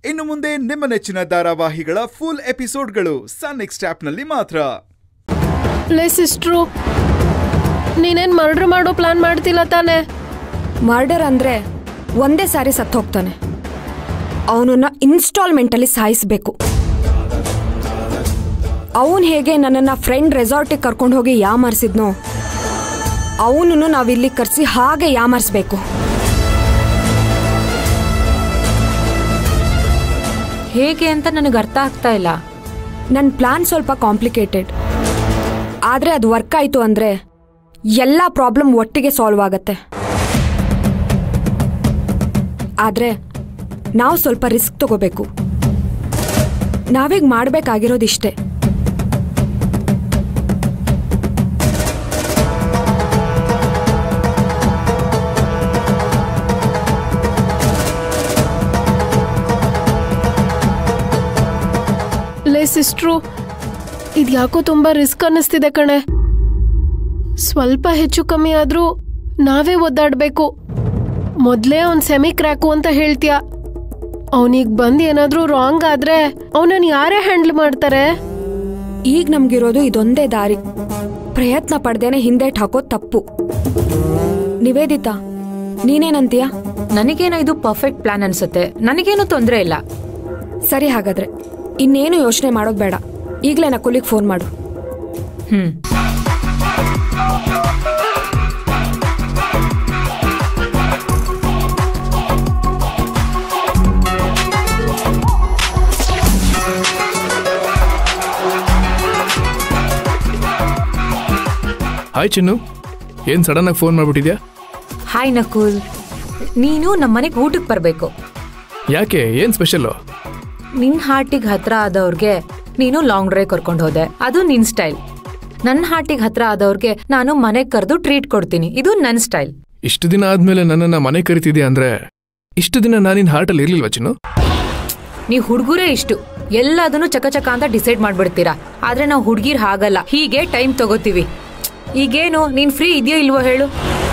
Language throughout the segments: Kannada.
ಇನ್ನು ಮುಂದೆ ನಿಮ್ಮ ನೆಚ್ಚಿನ ಧಾರಾವಾಹಿಗಳ ಫುಲ್ ಎಪಿಸೋಡ್ಗಳು ಸನ್ ನೆಕ್ಸ್ಟ್ ಆಪ್ನಲ್ಲಿ ಮಾತ್ರ ಲೇ ಸಿಸ್ಟ್ರು ನೀನೇನ್ ಮರ್ಡರ್ ಮಾಡೋ ಪ್ಲಾನ್ ಮಾಡ್ತಿಲ್ಲ ತಾನೆ ಮರ್ಡರ್ ಅಂದ್ರೆ ಒಂದೇ ಸಾರಿ ಸತ್ತು ಹೋಗ್ತಾನೆ ಅವನನ್ನ ಇನ್ಸ್ಟಾಲ್ಮೆಂಟಲ್ಲಿ ಸಾಯಿಸಬೇಕು ಅವನು ಹೇಗೆ ನನ್ನನ್ನು ಫ್ರೆಂಡ್ ರೆಸಾರ್ಟಿಗೆ ಕರ್ಕೊಂಡು ಹೋಗಿ ಯಾಮಾರಿಸಿದ್ನೋ ಅವನನ್ನು ನಾವಿಲ್ಲಿ ಕರೆಸಿ ಹಾಗೆ ಯಾಮಾರಿಸ್ಬೇಕು ಹೇಗೆ ಅಂತ ನನಗೆ ಅರ್ಥ ಆಗ್ತಾ ಇಲ್ಲ ನನ್ನ ಪ್ಲಾನ್ ಸ್ವಲ್ಪ ಕಾಂಪ್ಲಿಕೇಟೆಡ್ ಆದರೆ ಅದು ವರ್ಕ್ ಆಯಿತು ಅಂದರೆ ಎಲ್ಲ ಪ್ರಾಬ್ಲಮ್ ಒಟ್ಟಿಗೆ ಸಾಲ್ವ್ ಆಗತ್ತೆ ಆದರೆ ನಾವು ಸ್ವಲ್ಪ ರಿಸ್ಕ್ ತಗೋಬೇಕು ನಾವೀಗ ಮಾಡಬೇಕಾಗಿರೋದಿಷ್ಟೇ ಲೇ ಸಿಸ್ಟ್ರು ಇದ್ಯಾಕೋ ತುಂಬಾ ರಿಸ್ಕ್ ಅನ್ನಿಸ್ತಿದೆ ಕಣೆ ಸ್ವಲ್ಪ ಹೆಚ್ಚು ಕಮ್ಮಿ ಆದ್ರೂ ನಾವೇ ಒದ್ದಾಡ್ಬೇಕು ಮೊದ್ಲೇ ಅವ್ನ್ ಸೆಮಿ ಕ್ರ್ಯಾಕು ಅಂತ ಹೇಳ್ತೀಯ ಅವನಿಗೆ ಬಂದ್ ಏನಾದ್ರೂ ರಾಂಗ್ ಆದ್ರೆ ಅವನನ್ನ ಯಾರೇ ಹ್ಯಾಂಡಲ್ ಮಾಡ್ತಾರೆ ಈಗ ನಮ್ಗಿರೋದು ಇದೊಂದೇ ದಾರಿ ಪ್ರಯತ್ನ ಪಡ್ದೇನೆ ಹಿಂದೇಟ್ ಹಾಕೋದು ತಪ್ಪು ನಿವೇದಿತಾ ನೀನೇನಂತೀಯ ನನಗೇನೋ ಇದು ಪರ್ಫೆಕ್ಟ್ ಪ್ಲಾನ್ ಅನ್ಸುತ್ತೆ ನನಗೇನು ತೊಂದರೆ ಇಲ್ಲ ಸರಿ ಹಾಗಾದ್ರೆ ಇನ್ನೇನು ಯೋಚನೆ ಮಾಡೋದು ಬೇಡ ಈಗಲೇ ನಕುಲಿಗೆ ಫೋನ್ ಮಾಡು ಹ್ಮ್ ಹಾಯ್ ಚಿನ್ನು ಏನು ಸಡನ್ನಾಗಿ ಫೋನ್ ಮಾಡಿಬಿಟ್ಟಿದ್ಯಾ ಹಾಯ್ ನಕುಲ್ ನೀನು ನಮ್ಮನೆಗೆ ಊಟಕ್ಕೆ ಬರಬೇಕು ಯಾಕೆ ಏನು ಸ್ಪೆಷಲ್ಲು ನಿನ್ ಹಾರ್ಟಿಗೆ ಹತ್ರ ಆದವ್ರಿಗೆ ನೀನು ಲಾಂಗ್ ಡ್ರೈವ್ ಕರ್ಕೊಂಡು ಹೋದೆ ಅದು ನಿನ್ ಸ್ಟೈಲ್ ನನ್ನ ಹಾರ್ಟಿಗೆ ಹತ್ರ ಆದವ್ರಿಗೆ ನಾನು ಮನೆಗೆ ಕರೆದು ಟ್ರೀಟ್ ಕೊಡ್ತೀನಿ ಇದು ನನ್ನ ಸ್ಟೈಲ್ ಇಷ್ಟು ದಿನ ಆದಮೇಲೆ ನನ್ನನ್ನು ಮನೆ ಕರಿತಿದ್ಯಾ ಅಂದರೆ ಇಷ್ಟು ದಿನ ನಾನಿನ್ ಹಾರ್ಟಲ್ಲಿ ಇರಲಿಲ್ವ ಚಿನ್ನು ನೀವು ಹುಡುಗರೇ ಇಷ್ಟು ಎಲ್ಲದನ್ನು ಚಕಚಕ ಅಂತ ಡಿಸೈಡ್ ಮಾಡ್ಬಿಡ್ತೀರಾ ಆದ್ರೆ ನಾವು ಹುಡುಗಿರ್ ಹಾಗಲ್ಲ ಹೀಗೆ ಟೈಮ್ ತಗೋತೀವಿ ಈಗೇನು ನೀನ್ ಫ್ರೀ ಇದೆಯೋ ಇಲ್ವೋ ಹೇಳು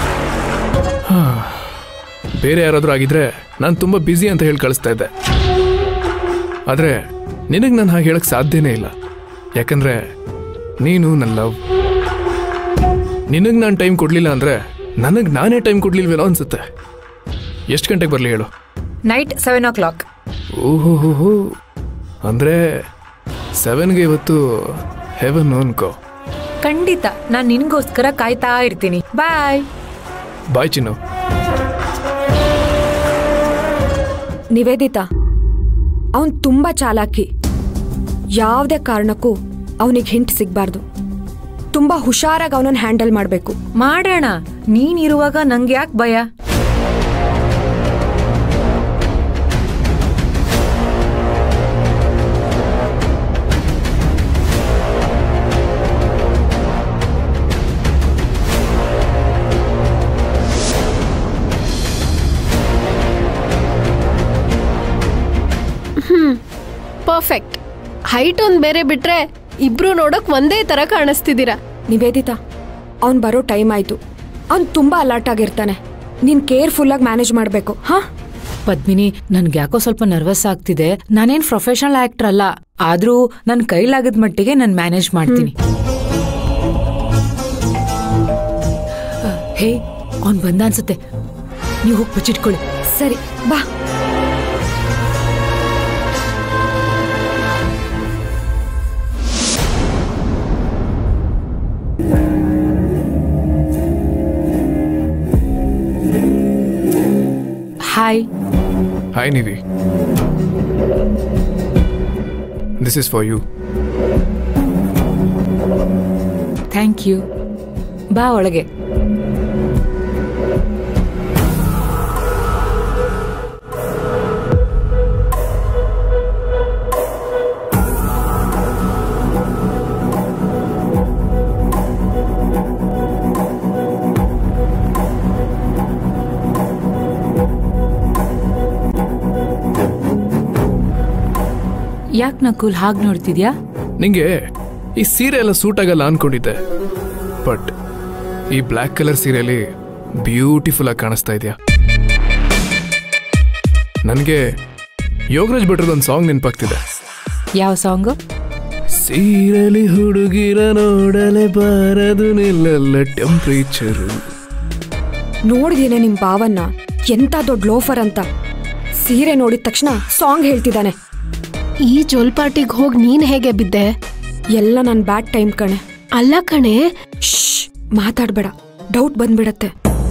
ಬೇರೆ ಯಾರಾದರೂ ಆಗಿದ್ರೆ ನಾನು ತುಂಬ ಬ್ಯುಸಿ ಅಂತ ಹೇಳಿ ಕಳಿಸ್ತಾ ಇದ್ದೆ ಆದರೆ ನಿನಗೆ ನಾನು ಹಾಗೆ ಹೇಳಕ್ಕೆ ಸಾಧ್ಯನೇ ಇಲ್ಲ ಯಾಕಂದರೆ ನೀನು ನನ್ನ ಲವ್ ನಿನಗೆ ನಾನು ಟೈಮ್ ಕೊಡಲಿಲ್ಲ ಅಂದರೆ ನನಗೆ ನಾನೇ ಟೈಮ್ ಕೊಡ್ಲಿಲ್ವೇನೋ ಅನ್ಸುತ್ತೆ ಎಷ್ಟು ಗಂಟೆಗೆ ಬರಲಿ ಹೇಳು ನೈಟ್ ಸೆವೆನ್ ಓ ಕ್ಲಾಕ್ ಓಹೋ ಹೋ ಹೋ ಅಂದರೆ ಸೆವೆನ್ಗೆ ಇವತ್ತು ಹೆವನ್ ಅನ್ಕೋ ಖಂಡಿತ ನಾನ್ ನಿನ್ಗೋಸ್ಕರ ಕಾಯ್ತಾ ಇರ್ತೀನಿ ಬಾಯ್ ಬಾಯ್ ಚಿನ್ನು ನಿವೇದಿತಾ ಅವನ್ ತುಂಬಾ ಚಾಲಾಕಿ ಯಾವುದೇ ಕಾರಣಕ್ಕೂ ಅವನಿಗೆ ಹಿಂಟ್ ಸಿಗ್ಬಾರ್ದು ತುಂಬಾ ಹುಷಾರಾಗಿ ಅವನನ್ನ ಹ್ಯಾಂಡಲ್ ಮಾಡಬೇಕು ಮಾಡೋಣ ನೀನಿರುವಾಗ ನಂಗೆ ಯಾಕೆ ಭಯ ಪರ್ಫೆಕ್ಟ್ ಹೈಟ್ ಒಂದ್ ಬೇರೆ ಬಿಟ್ರೆ ಇಬ್ರು ನೋಡಕ್ ಒಂದೇ ತರ ಕಾಣಿಸ್ತಿದ್ದೀರಾ ನಿವೇದಿತಾ ಅವ್ನ್ ಬರೋ ಟೈಮ್ ಆಯ್ತು ಅವ್ನ್ ತುಂಬಾ ಅಲರ್ಟ್ ಆಗಿರ್ತಾನೆ ನೀನ್ ಕೇರ್ಫುಲ್ಲಾಗಿ ಮ್ಯಾನೇಜ್ ಮಾಡಬೇಕು ಹಾ ಪದ್ಮಿನಿ ನನ್ಗೆ ಯಾಕೋ ಸ್ವಲ್ಪ ನರ್ವಸ್ ಆಗ್ತಿದೆ ನಾನೇನ್ ಪ್ರೊಫೆಷನಲ್ ಆಕ್ಟರ್ ಅಲ್ಲ ಆದ್ರೂ ನನ್ ಕೈಲಾಗದ ಮಟ್ಟಿಗೆ ನಾನು ಮ್ಯಾನೇಜ್ ಮಾಡ್ತೀನಿ ಹೇ ಅವ್ನ್ ಬಂದ ಅನ್ಸುತ್ತೆ ನೀವು ಹೋಗಿ ಬಚ್ಚಿಟ್ಕೊಳ್ಳಿ ಸರಿ ಬಾ hi hi Nidhi this is for you thank you ಬಾ ಒಳಗೆ ಯಾಕೆ ನಕುಲ್ ಹಾಗೆ ನೋಡ್ತಿದ್ಯಾ ನಿಂಗೆ ಈ ಸೀರೆ ಎಲ್ಲ ಸೂಟ್ ಆಗಲ್ಲ ಅನ್ಕೊಂಡಿದ್ದೆ ಬಟ್ ಈ ಬ್ಲ್ಯಾಕ್ ಕಲರ್ ಸೀರೆಯಲ್ಲಿ ಬ್ಯೂಟಿಫುಲ್ ಆಗಿ ಕಾಣಿಸ್ತಾ ಇದೆಯಾ ನನಗೆ ಯೋಗರಾಜ್ ಭಟ್ರದ ಒಂದು ಸಾಂಗ್ ನೆನಪಾಗ್ತಿದೆ ಯಾವ ಸಾಂಗು ಸೀರಲಿ ಹುಡುಗಿರ ನೋಡಲೆ ಬಾರದು ನಿಲ್ಲಲ್ಲ ಟೆಂಪ್ರೇಚರು ನೋಡಿದೇನೆ ನಿಮ್ ಭಾವನ್ನ ಎಂತ ದೊಡ್ಡ ಲೋಫರ್ ಅಂತ ಸೀರೆ ನೋಡಿದ ತಕ್ಷಣ ಸಾಂಗ್ ಹೇಳ್ತಿದ್ದಾನೆ ಈ ಜೋಲ್ಪಾಟಿಗೆ ಹೋಗಿ ನೀನ್ ಹೇಗೆ ಬಿದ್ದೆ ಎಲ್ಲ ನನ್ ಬ್ಯಾಡ್ ಟೈಮ್ ಕಣೆ ಅಲ್ಲ ಕಣೆ ಶ್ ಮಾತಾಡ್ಬೇಡ ಡೌಟ್ ಬಂದ್ಬಿಡತ್ತೆ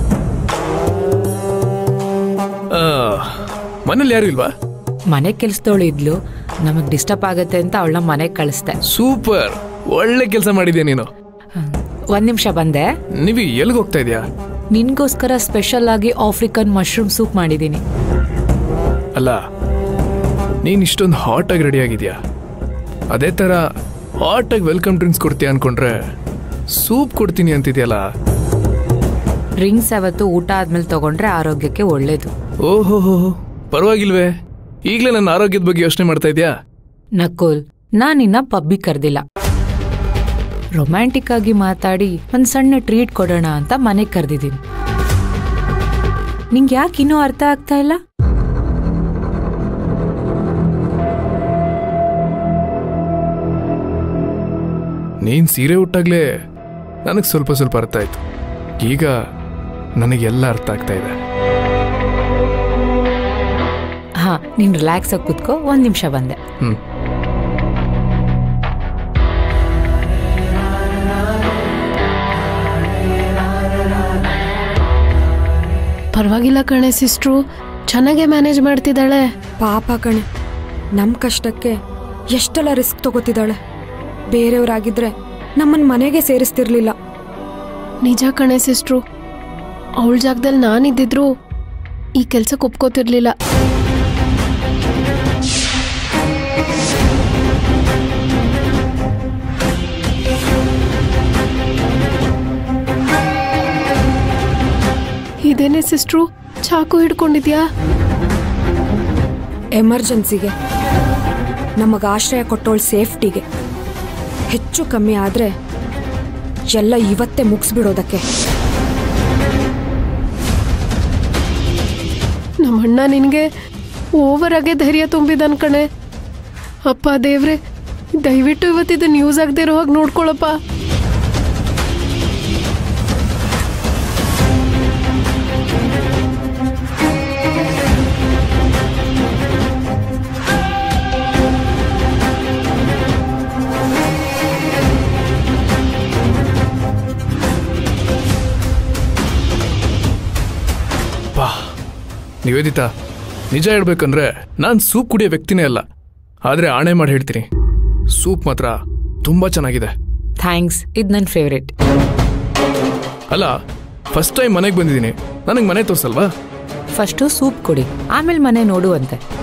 ಮನೇಲಿ ಯಾರು ಇಲ್ವಾ ಮನೆ ಕೆಲ್ಸದವಳು ಇದ್ಲು ನಮಗ್ ಡಿಸ್ಟರ್ಬ್ ಆಗತ್ತೆ ಅಂತ ಅವಳನ್ನ ಮನೆಗೆ ಕಳಿಸ್ದೆ ಸೂಪರ್ ಒಳ್ಳೆ ಕೆಲಸ ಮಾಡಿದ್ಯಾ ನೀನು ಹ್ಮ್. ಒಂದ್ ನಿಮಿಷ ಬಂದೆ ನೀವು ಎಲ್ಲಿಗೆ ಹೋಗ್ತಾ ಇದೀಯಾ ನಿನ್ಗೋಸ್ಕರ ಸ್ಪೆಷಲ್ ಆಗಿ ಆಫ್ರಿಕನ್ ಮಶ್ರೂಮ್ ಸೂಪ್ ಮಾಡಿದೀನಿ ಅಲ್ಲ ನೀನ್ ಇಷ್ಟೊಂದು ಹಾಟ್ ಆಗಿ ರೆಡಿ ಆಗಿದ್ಯಾ ಅದೇ ತರ ಹಾಟ್ ಆಗಿ ವೆಲ್ಕಮ್ ಡ್ರಿಂಕ್ಸ್ ಕೊಡ್ತೀಯ ಅನ್ಕೊಂಡ್ರೆ ಸೂಪ್ ಕೊಡ್ತೀನಿ ಅಂತಿದ್ಯಲ್ಲ ಡ್ರಿಂಕ್ಸ್ ಯಾವತ್ತು ಊಟ ಆದ್ಮೇಲೆ ತಗೊಂಡ್ರೆ ಆರೋಗ್ಯಕ್ಕೆ ಒಳ್ಳೇದು ಓಹೋ ಪರವಾಗಿಲ್ವೇ ಈಗಲೇ ನನ್ನ ಆರೋಗ್ಯದ ಬಗ್ಗೆ ಯೋಚನೆ ಮಾಡ್ತಾ ಇದ್ಯಾ ನಕುಲ್ ನಾನಿನ್ನ ಪಬ್ಬಿಗೆ ಕರ್ದಿಲ್ಲ ರೊಮ್ಯಾಂಟಿಕ್ ಆಗಿ ಮಾತಾಡಿ ಒಂದ್ ಸಣ್ಣ ಟ್ರೀಟ್ ಕೊಡೋಣ ಅಂತ ಮನೆಗೆ ಕರೆದಿದ್ದೀನಿ ನಿಂಗೆ ಯಾಕೆ ಇನ್ನೂ ಅರ್ಥ ಆಗ್ತಾ ಇಲ್ಲ ನೀನ್ ಸೀರೆ ಉಟ್ಟಾಗ್ಲೇ ನನಗೆ ಸ್ವಲ್ಪ ಸ್ವಲ್ಪ ಅರ್ಥ ಆಯ್ತು ಈಗ ನನಗೆಲ್ಲ ಅರ್ಥ ಆಗ್ತಾ ಇದೆ ಹಾ ನೀನ್ ರಿಲ್ಯಾಕ್ಸ್ ಆಗಿ ಕುತ್ಕೋ ಒಂದ್ ನಿಮಿಷ ಬಂದೆ ಹ್ಮ್ ಪರವಾಗಿಲ್ಲ ಕಣೆ ಸಿಸ್ಟ್ರು ಚೆನ್ನಾಗೇ ಮ್ಯಾನೇಜ್ ಮಾಡ್ತಿದ್ದಾಳೆ ಪಾಪ ಕಣೆ ನಮ್ ಕಷ್ಟಕ್ಕೆ ಎಷ್ಟೆಲ್ಲ ರಿಸ್ಕ್ ತಗೋತಿದ್ದಾಳೆ ಬೇರೆಯವ್ರಾಗಿದ್ರೆ ನಮ್ಮನ್ ಮನೆಗೆ ಸೇರಿಸ್ತಿರ್ಲಿಲ್ಲ ನಿಜ ಕಣೆ ಸಿಸ್ಟ್ರು ಅವಳ ಜಾಗದಲ್ಲಿ ನಾನಿದ್ದಿದ್ರು ಈ ಕೆಲ್ಸಕ್ಕೆ ಒಪ್ಕೋತಿರ್ಲಿಲ್ಲ ಇದೇನೆ ಸಿಸ್ಟ್ರು ಚಾಕು ಹಿಡ್ಕೊಂಡಿದ್ಯಾ ಎಮರ್ಜೆನ್ಸಿಗೆ ನಮಗ ಆಶ್ರಯ ಕೊಟ್ಟೋಳ್ ಸೇಫ್ಟಿಗೆ ಹೆಚ್ಚು ಕಮ್ಮಿ ಆದ್ರೆ ಎಲ್ಲ ಇವತ್ತೇ ಮುಗಿಸ್ಬಿಡೋದಕ್ಕೆ ನಮ್ಮಣ್ಣ ನಿನಗೆ ಓವರ್ ಆಗೇ ಧೈರ್ಯ ತುಂಬಿದನ್ ಕಣೆ ಅಪ್ಪ ದೇವ್ರೆ ದಯವಿಟ್ಟು ಇವತ್ತಿದು ನ್ಯೂಸ್ ಆಗದೆ ಇರೋ ಹಾಗೆ ನೋಡ್ಕೊಳಪ್ಪ ಬಾ ನಿವೇದಿತಾ ನಿಜ ಹೇಳ್ಬೇಕಂದ್ರೆ ನಾನು ಸೂಪ್ ಕುಡಿಯೋ ವ್ಯಕ್ತಿನೇ ಅಲ್ಲ ಆದ್ರೆ ಆಣೆ ಮಾಡಿ ಹೇಳ್ತೀನಿ ಸೂಪ್ ಮಾತ್ರ ತುಂಬಾ ಚೆನ್ನಾಗಿದೆ ಥ್ಯಾಂಕ್ಸ್ ಇದು ನನ್ನ ಫೇವ್ರೇಟ್ ಅಲ್ಲ ಫಸ್ಟ್ ಟೈಮ್ ಮನೆಗೆ ಬಂದಿದ್ದೀನಿ ನನಗೆ ಮನೆ ತೋರ್ಸಲ್ವಾ ಫಸ್ಟು ಸೂಪ್ ಕೊಡಿ ಆಮೇಲೆ ಮನೆ ನೋಡುವಂತೆ